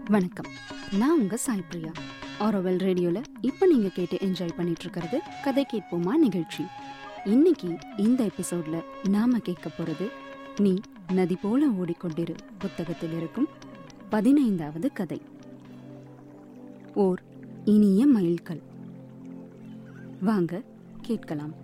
வணக்கம் நான் உங்க சாய் பிரியா ஆரோவெல் ரேடியோல இப்போ நீங்க கேட்டு என்ஜாய் பண்ணிட்டு இருக்கிறது கதை கேட்போமா நிகழ்ச்சி இன்னைக்கு இந்த எபிசோட்ல நாம கேட்க போறது நீ நதி போல ஓடிக்கொண்டிரு புத்தகத்தில் இருக்கும் பதினைந்தாவது கதை ஓர் இனிய மைல்கல் வாங்க கேட்கலாம்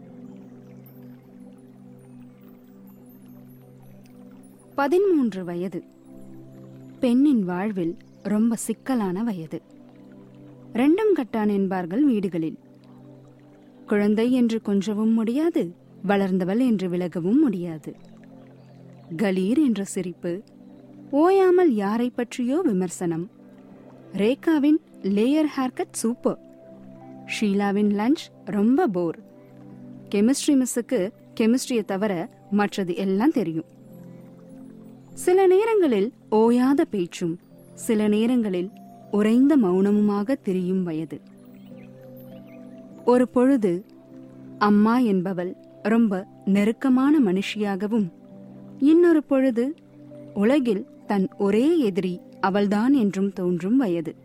பதிமூன்று வயது பெண்ணின் வாழ்வில் ரொம்ப சிக்கலான வயது ரெண்டும் கட்டான் என்பார்கள் வீடுகளில் குழந்தை என்று கொஞ்சவும் முடியாது வளர்ந்தவள் என்று விலகவும் முடியாது கலீர் என்ற சிரிப்பு ஓயாமல் யாரை பற்றியோ விமர்சனம் ரேகாவின் லேயர் ஹேர்கட் சூப்பர் ஷீலாவின் லஞ்ச் ரொம்ப போர் கெமிஸ்ட்ரி மிஸ்ஸுக்கு கெமிஸ்ட்ரியை தவிர மற்றது எல்லாம் தெரியும் சில நேரங்களில் ஓயாத பேச்சும் சில நேரங்களில் உறைந்த மௌனமுமாக திரியும் வயது ஒரு பொழுது அம்மா என்பவள் ரொம்ப நெருக்கமான மனுஷியாகவும் இன்னொரு பொழுது உலகில் தன் ஒரே எதிரி அவள்தான் என்றும் தோன்றும் வயது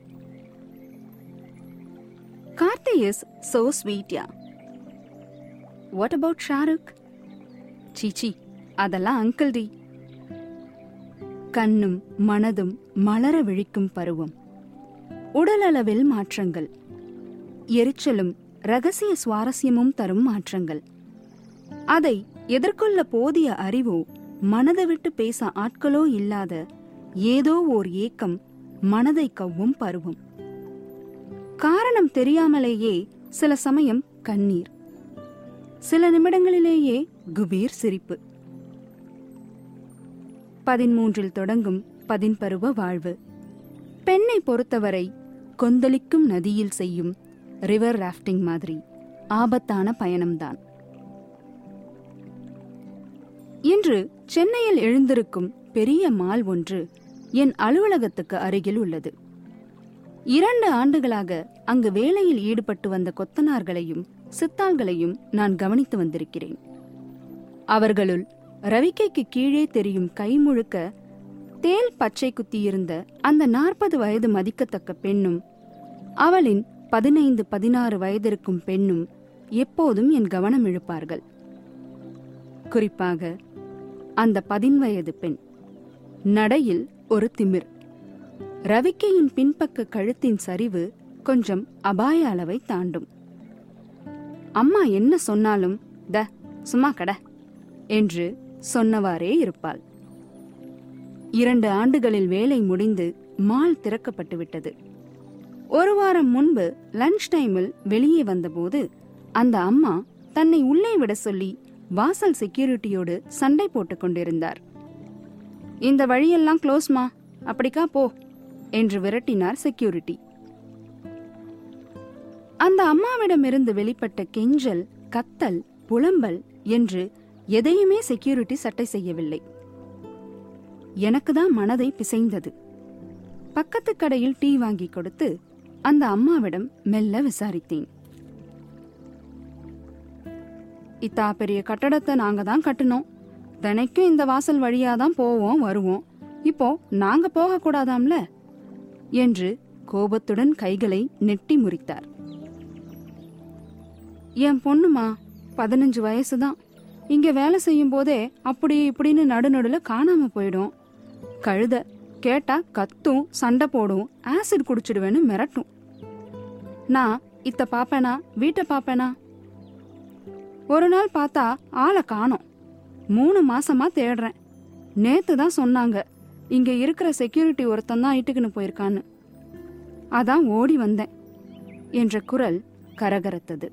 கார்த்தி இஸ் சோ ஸ்வீட்யா வாட் அபவுட் ஷாருக் சீச்சி அதெல்லாம் அங்கிள் டி கண்ணும் மனதும் மலர விழிக்கும் பருவம் உடலளவில் மாற்றங்கள் எரிச்சலும் ரகசிய சுவாரஸ்யமும் தரும் மாற்றங்கள் அதை எதிர்கொள்ள போதிய அறிவோ மனதை விட்டு பேச ஆட்களோ இல்லாத ஏதோ ஓர் ஏக்கம் மனதை கவ்வும் பருவம் காரணம் தெரியாமலேயே சில சமயம் கண்ணீர் சில நிமிடங்களிலேயே குபீர் சிரிப்பு பதிமூன்றில் தொடங்கும் பதின்பருவ வாழ்வு பெண்ணை பொறுத்தவரை கொந்தளிக்கும் நதியில் செய்யும் ரிவர் ராஃப்டிங் மாதிரி ஆபத்தான பயணம்தான் இன்று சென்னையில் எழுந்திருக்கும் பெரிய மால் ஒன்று என் அலுவலகத்துக்கு அருகில் உள்ளது இரண்டு ஆண்டுகளாக அங்கு வேலையில் ஈடுபட்டு வந்த கொத்தனார்களையும் சித்தாள்களையும் நான் கவனித்து வந்திருக்கிறேன் அவர்களுள் ரவிக்கைக்கு கீழே தெரியும் கை முழுக்க தேல் பச்சை குத்தியிருந்த அந்த நாற்பது வயது மதிக்கத்தக்க பெண்ணும் அவளின் பதினைந்து பதினாறு வயதிருக்கும் பெண்ணும் எப்போதும் என் கவனம் இழுப்பார்கள் குறிப்பாக அந்த பதின்வயது பெண் நடையில் ஒரு திமிர் ரவிக்கையின் பின்பக்க கழுத்தின் சரிவு கொஞ்சம் அபாய அளவை தாண்டும் அம்மா என்ன சொன்னாலும் த சும்மா கட என்று சொன்னவாறே இருப்பாள் இரண்டு ஆண்டுகளில் வேலை முடிந்து மால் திறக்கப்பட்டு விட்டது ஒரு வாரம் முன்பு லஞ்ச் டைமில் வெளியே வந்தபோது அந்த அம்மா தன்னை உள்ளே விட சொல்லி வாசல் செக்யூரிட்டியோடு சண்டை போட்டுக் கொண்டிருந்தார் இந்த வழியெல்லாம் க்ளோஸ்மா அப்படிக்கா போ என்று விரட்டினார் செக்யூரிட்டி அந்த அம்மாவிடமிருந்து வெளிப்பட்ட கெஞ்சல் கத்தல் புலம்பல் என்று எதையுமே செக்யூரிட்டி சட்டை செய்யவில்லை எனக்கு தான் மனதை பிசைந்தது பக்கத்து கடையில் டீ வாங்கி கொடுத்து அந்த அம்மாவிடம் மெல்ல விசாரித்தேன் இத்தா பெரிய கட்டடத்தை நாங்க தான் கட்டினோம் தினைக்கும் இந்த வாசல் வழியா தான் போவோம் வருவோம் இப்போ நாங்க போக கூடாதாம்ல என்று கோபத்துடன் கைகளை நெட்டி முறித்தார் என் பொண்ணுமா பதினஞ்சு வயசுதான் இங்க வேலை செய்யும் போதே அப்படி இப்படின்னு நடுநடுல காணாம போயிடும் கழுத கேட்டா கத்தும் சண்டை போடும் ஆசிட் குடிச்சிடுவேன்னு மிரட்டும் நான் இத்த பாப்பேனா வீட்டை பாப்பேனா ஒரு நாள் பார்த்தா ஆளை காணோம் மூணு மாசமா தேடுறேன் நேத்து தான் சொன்னாங்க இங்க இருக்கிற செக்யூரிட்டி ஒருத்தன் தான் இட்டுக்குன்னு போயிருக்கான்னு அதான் ஓடி வந்தேன் என்ற குரல் கரகரத்தது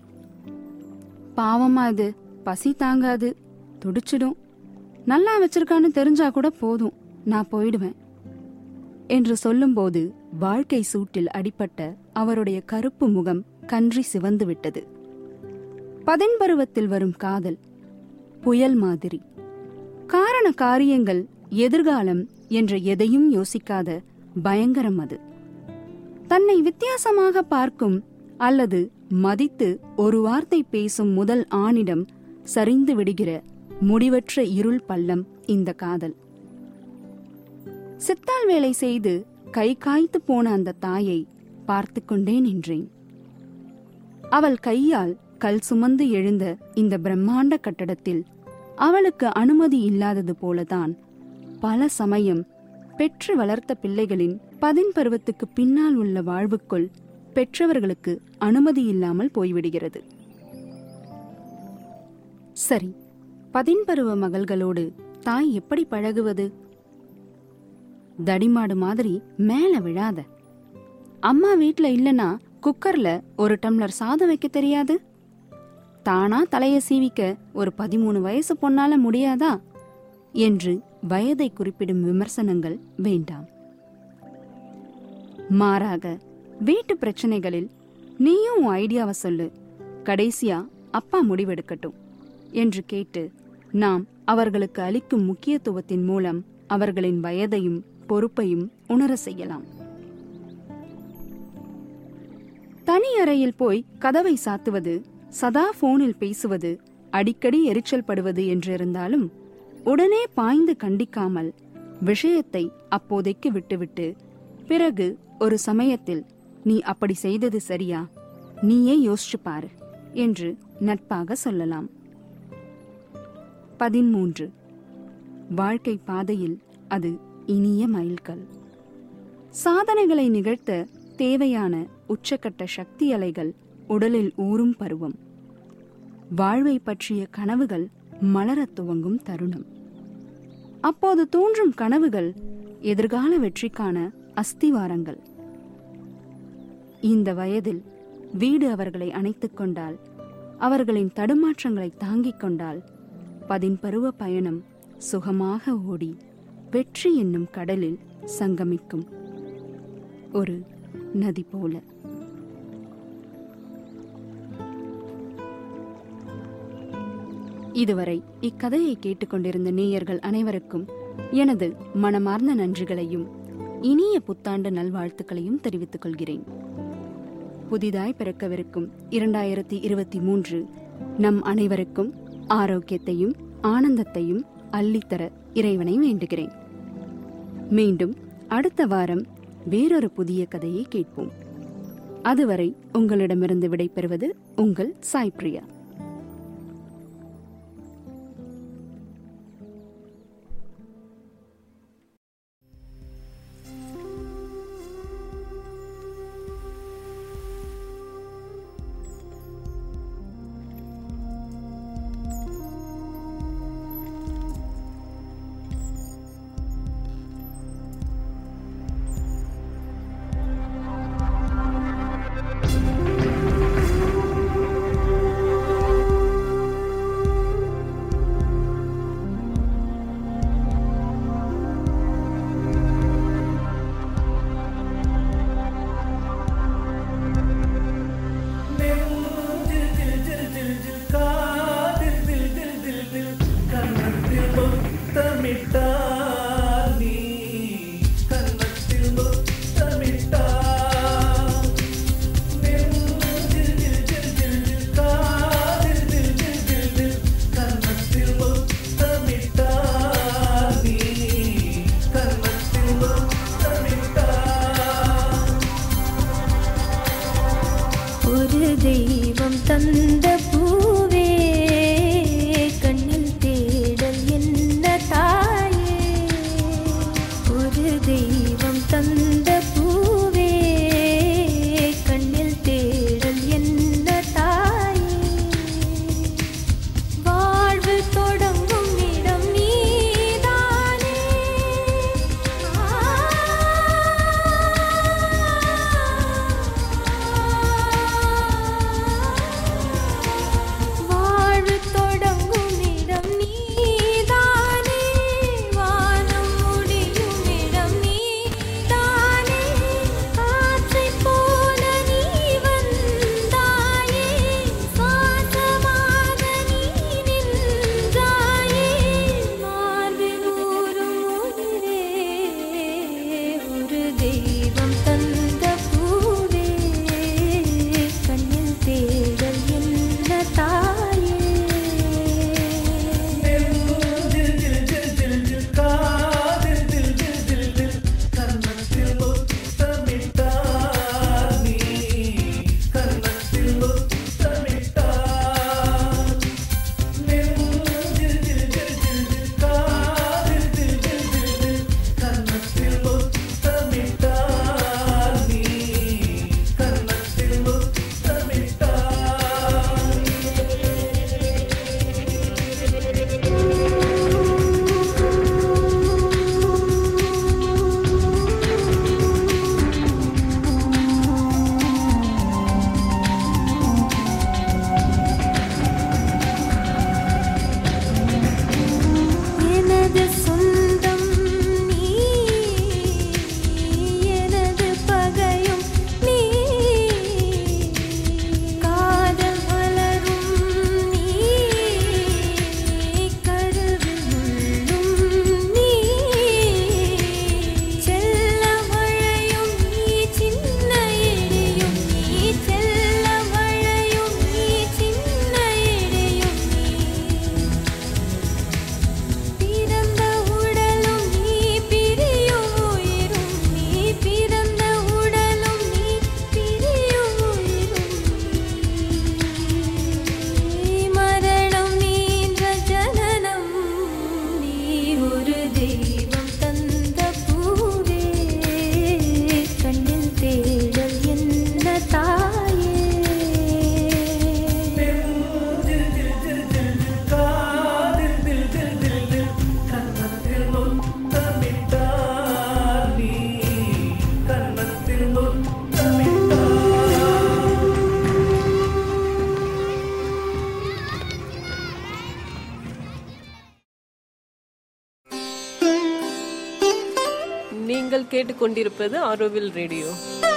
பாவமா இது பசி தாங்காது துடிச்சிடும் நல்லா வச்சிருக்கான்னு தெரிஞ்சா கூட போதும் நான் போயிடுவேன் என்று சொல்லும்போது வாழ்க்கை சூட்டில் அடிபட்ட அவருடைய கருப்பு முகம் கன்றி சிவந்து விட்டது பதின்பருவத்தில் வரும் காதல் புயல் மாதிரி காரண காரியங்கள் எதிர்காலம் என்ற எதையும் யோசிக்காத பயங்கரம் அது தன்னை வித்தியாசமாக பார்க்கும் அல்லது மதித்து ஒரு வார்த்தை பேசும் முதல் ஆணிடம் சரிந்து விடுகிற முடிவற்ற இருள் பள்ளம் இந்த காதல் சித்தாள் வேலை செய்து கை காய்த்து போன அந்த தாயை பார்த்து கொண்டே நின்றேன் அவள் கையால் கல் சுமந்து எழுந்த இந்த பிரம்மாண்ட கட்டடத்தில் அவளுக்கு அனுமதி இல்லாதது போலதான் பல சமயம் பெற்று வளர்த்த பிள்ளைகளின் பதின் பருவத்துக்கு பின்னால் உள்ள வாழ்வுக்குள் பெற்றவர்களுக்கு அனுமதி இல்லாமல் போய்விடுகிறது சரி பதின்பருவ மகள்களோடு தாய் எப்படி பழகுவது தடிமாடு மாதிரி மேல விழாத அம்மா வீட்ல இல்லனா குக்கர்ல ஒரு டம்ளர் சாதம் வைக்க தெரியாது தானா தலைய சீவிக்க ஒரு பதிமூணு வயசு பொண்ணால முடியாதா என்று வயதை குறிப்பிடும் விமர்சனங்கள் வேண்டாம் மாறாக வீட்டு பிரச்சனைகளில் நீயும் உன் ஐடியாவை சொல்லு கடைசியா அப்பா முடிவெடுக்கட்டும் என்று கேட்டு நாம் அவர்களுக்கு அளிக்கும் முக்கியத்துவத்தின் மூலம் அவர்களின் வயதையும் பொறுப்பையும் உணர செய்யலாம் தனி அறையில் போய் கதவை சாத்துவது சதா போனில் பேசுவது அடிக்கடி எரிச்சல் படுவது என்றிருந்தாலும் உடனே பாய்ந்து கண்டிக்காமல் விஷயத்தை அப்போதைக்கு விட்டுவிட்டு பிறகு ஒரு சமயத்தில் நீ அப்படி செய்தது சரியா நீயே யோசிச்சு பாரு என்று நட்பாக சொல்லலாம் பதிமூன்று வாழ்க்கை பாதையில் அது இனிய மைல்கல் சாதனைகளை நிகழ்த்த தேவையான உச்சக்கட்ட சக்தி அலைகள் உடலில் ஊறும் பருவம் வாழ்வை பற்றிய கனவுகள் மலரத் துவங்கும் தருணம் அப்போது தோன்றும் கனவுகள் எதிர்கால வெற்றிக்கான அஸ்திவாரங்கள் இந்த வயதில் வீடு அவர்களை அணைத்துக் கொண்டால் அவர்களின் தடுமாற்றங்களை தாங்கிக் கொண்டால் பதின்பருவ பயணம் சுகமாக ஓடி வெற்றி என்னும் கடலில் சங்கமிக்கும் ஒரு நதி போல இதுவரை இக்கதையை கேட்டுக்கொண்டிருந்த நேயர்கள் அனைவருக்கும் எனது மனமார்ந்த நன்றிகளையும் இனிய புத்தாண்டு நல்வாழ்த்துக்களையும் தெரிவித்துக் கொள்கிறேன் புதிதாய் பிறக்கவிருக்கும் இரண்டாயிரத்தி இருபத்தி மூன்று நம் அனைவருக்கும் ஆரோக்கியத்தையும் ஆனந்தத்தையும் அள்ளித்தர இறைவனை வேண்டுகிறேன் மீண்டும் அடுத்த வாரம் வேறொரு புதிய கதையை கேட்போம் அதுவரை உங்களிடமிருந்து விடைபெறுவது உங்கள் சாய் பிரியா ஒரு தெய்வம் தந்த பூவே கண்ணில் தேடல் என்ன தாயே எனது சொந்தம் நீ எனது பகையும் நீ காதல் மலரும் நீ கருவில் முள்ளும் நீ செல்ல மழையும் நீ சின்ன இடியும் நீ செல்ல மழையும் நீ சின்ன இடியும் நீ பிறந்த உடலும் நீ பிரியும் உயிரும் நீ பிறந்த உடலும் நீ பிரியும் உயிரும் நீ மரணம் நீன்ற ஜனனம் நீ ஒரு தெய்வம் தந்த பூவே கண்ணில் தேடல் என்ன தாயே நீங்கள் கேட்டுக்கொண்டிருப்பது ஆரோவில் ரேடியோ